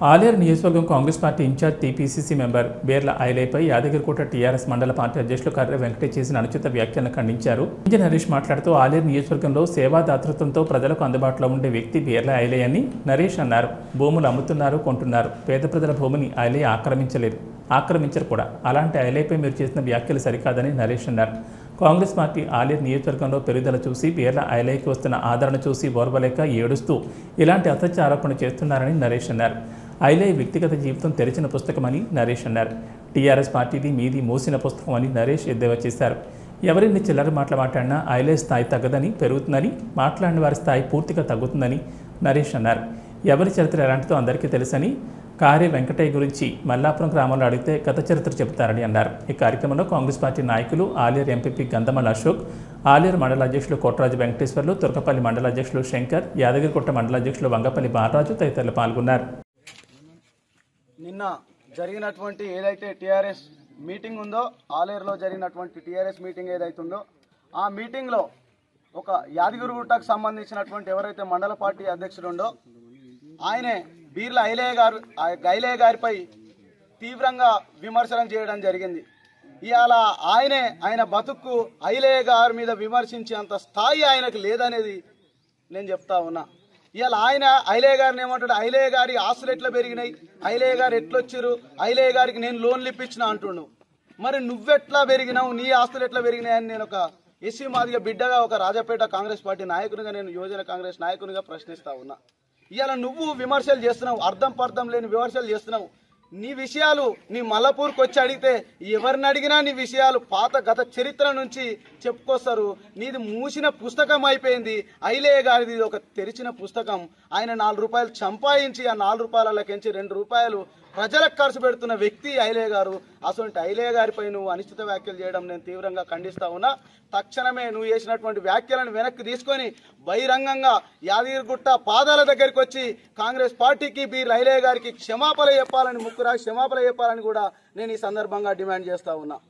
ఆలేరు నియోజకవర్గం Congress party in-charge TPCC member Beerla ఐలేపై Yadagirikota TRS మండల పార్టీ అధ్యక్షులు కర్రె వెంకటేష్ చేసిన అనుచిత వ్యాఖ్యలను ఖండించారు ఇంజన్ హరీష్ మాట్లాడుతూ ఆలేరు నియోజకవర్గంలో సేవాదాతృత్వంతో ప్రజలకు అందుబాటులో ఉండే వ్యక్తి బేర్ల ఐలే అని నరేష్ అన్నారు భూములు అమ్ముతున్నారు కొంటున్నారు పేద ప్రజల భూమిని ఐలే ఆక్రమించలేదు ఆక్రమించరు కూడా అలాంటి ఐలేపై మీరు చేసిన వ్యాఖ్యలు సరికాదని నరేష్ అన్నారు కాంగ్రెస్ పార్టీ ఆలేరు నియోజకవర్గంలో పెరుగుదల చూసి బీర్ల ఐలైకి వస్తున్న ఆదరణ చూసి ఓర్వలేక ఏడుస్తూ ఇలాంటి అసత్య ఆరోపణలు చేస్తున్నారని నరేష్ అన్నారు ఐలై వ్యక్తిగత జీవితం తెరిచిన పుస్తకమని నరేష్ అన్నారు టీఆర్ఎస్ పార్టీది మీది మూసిన పుస్తకం అని నరేష్ ఎద్దేవా చేశారు ఎవరిని చిల్లర మాటలు మాట్లాడినా ఐలై స్థాయి తగ్గదని పెరుగుతుందని మాట్లాడిన వారి స్థాయి పూర్తిగా తగ్గుతుందని నరేష్ అన్నారు ఎవరి చరిత్ర ఎలాంటిదో అందరికీ తెలుసని కార్య వెంకటయ్య గురించి మల్లాపురం గ్రామంలో అడిగితే గత చరిత్ర చెబుతారని అన్నారు ఈ కార్యక్రమంలో కాంగ్రెస్ పార్టీ నాయకులు ఆలేరు ఎంపీపీ గంధమల్ అశోక్ ఆలేరు మండల అధ్యక్షులు కోటరాజు వెంకటేశ్వర్లు తుర్కపల్లి మండల అధ్యక్షులు శంకర్ యాదగిరిగుట్ట మండల అధ్యక్షులు వంగపల్లి బాలరాజు తదితరులు పాల్గొన్నారు నిన్న జరిగినటువంటి ఏదైతే టీఆర్ఎస్ మీటింగ్ ఉందో ఆలేరులో జరిగినటువంటి టీఆర్ఎస్ మీటింగ్ ఏదైతుందో ఆ మీటింగ్లో ఒక యాదగిరిగుట్టకు సంబంధించినటువంటి ఎవరైతే మండల పార్టీ అధ్యక్షుడు ఉందో ఆయనే బీర్ల ఐలయ్య గారు ఆ ఐలయ్య గారిపై తీవ్రంగా విమర్శనం చేయడం జరిగింది ఇవాళ ఆయనే ఆయన బతుక్కు ఐలయ్య గారి మీద విమర్శించేంత స్థాయి ఆయనకు లేదనేది నేను చెప్తా ఉన్నా ఇవాళ ఆయన ఐలయ్య గారిని ఏమంటాడు ఐలయ్య గారి ఆస్తులు ఎట్లా పెరిగినాయి ఐలయ్య గారు ఎట్లొచ్చారు ఐలయ్య గారికి నేను లోన్లు ఇప్పించిన అంటుండు మరి నువ్వెట్లా పెరిగినావు నీ ఆస్తులు ఎట్లా పెరిగినాయి అని నేను ఒక ఎస్సీ మాదిగా బిడ్డగా ఒక రాజపేట కాంగ్రెస్ పార్టీ నాయకునిగా నేను యువజన కాంగ్రెస్ నాయకునిగా ప్రశ్నిస్తా ఉన్నా ఇవాళ నువ్వు విమర్శలు చేస్తున్నావు అర్థం పర్థం లేని విమర్శలు చేస్తున్నావు నీ విషయాలు నీ మల్లపూర్కి వచ్చి అడిగితే ఎవరిని అడిగినా నీ విషయాలు పాత గత చరిత్ర నుంచి చెప్పుకొస్తారు నీది మూసిన పుస్తకం అయిపోయింది ఐలే గారిది ఇది ఒక తెరిచిన పుస్తకం ఆయన నాలుగు రూపాయలు చంపాయించి ఆ నాలుగు రూపాయలకెంచి రెండు రూపాయలు ప్రజలకు ఖర్చు పెడుతున్న వ్యక్తి ఐలే గారు అటువంటి ఐలే గారిపై నువ్వు అనిశ్చిత వ్యాఖ్యలు చేయడం నేను తీవ్రంగా ఖండిస్తా ఉన్నా తక్షణమే నువ్వు చేసినటువంటి వ్యాఖ్యలను వెనక్కి తీసుకొని బహిరంగంగా యాదగిరిగుట్ట పాదాల దగ్గరికి వచ్చి కాంగ్రెస్ పార్టీకి బి రైలే గారికి క్షమాపణ చెప్పాలని ముక్కురా క్షమాపణ చెప్పాలని కూడా నేను ఈ సందర్భంగా డిమాండ్ చేస్తా ఉన్నా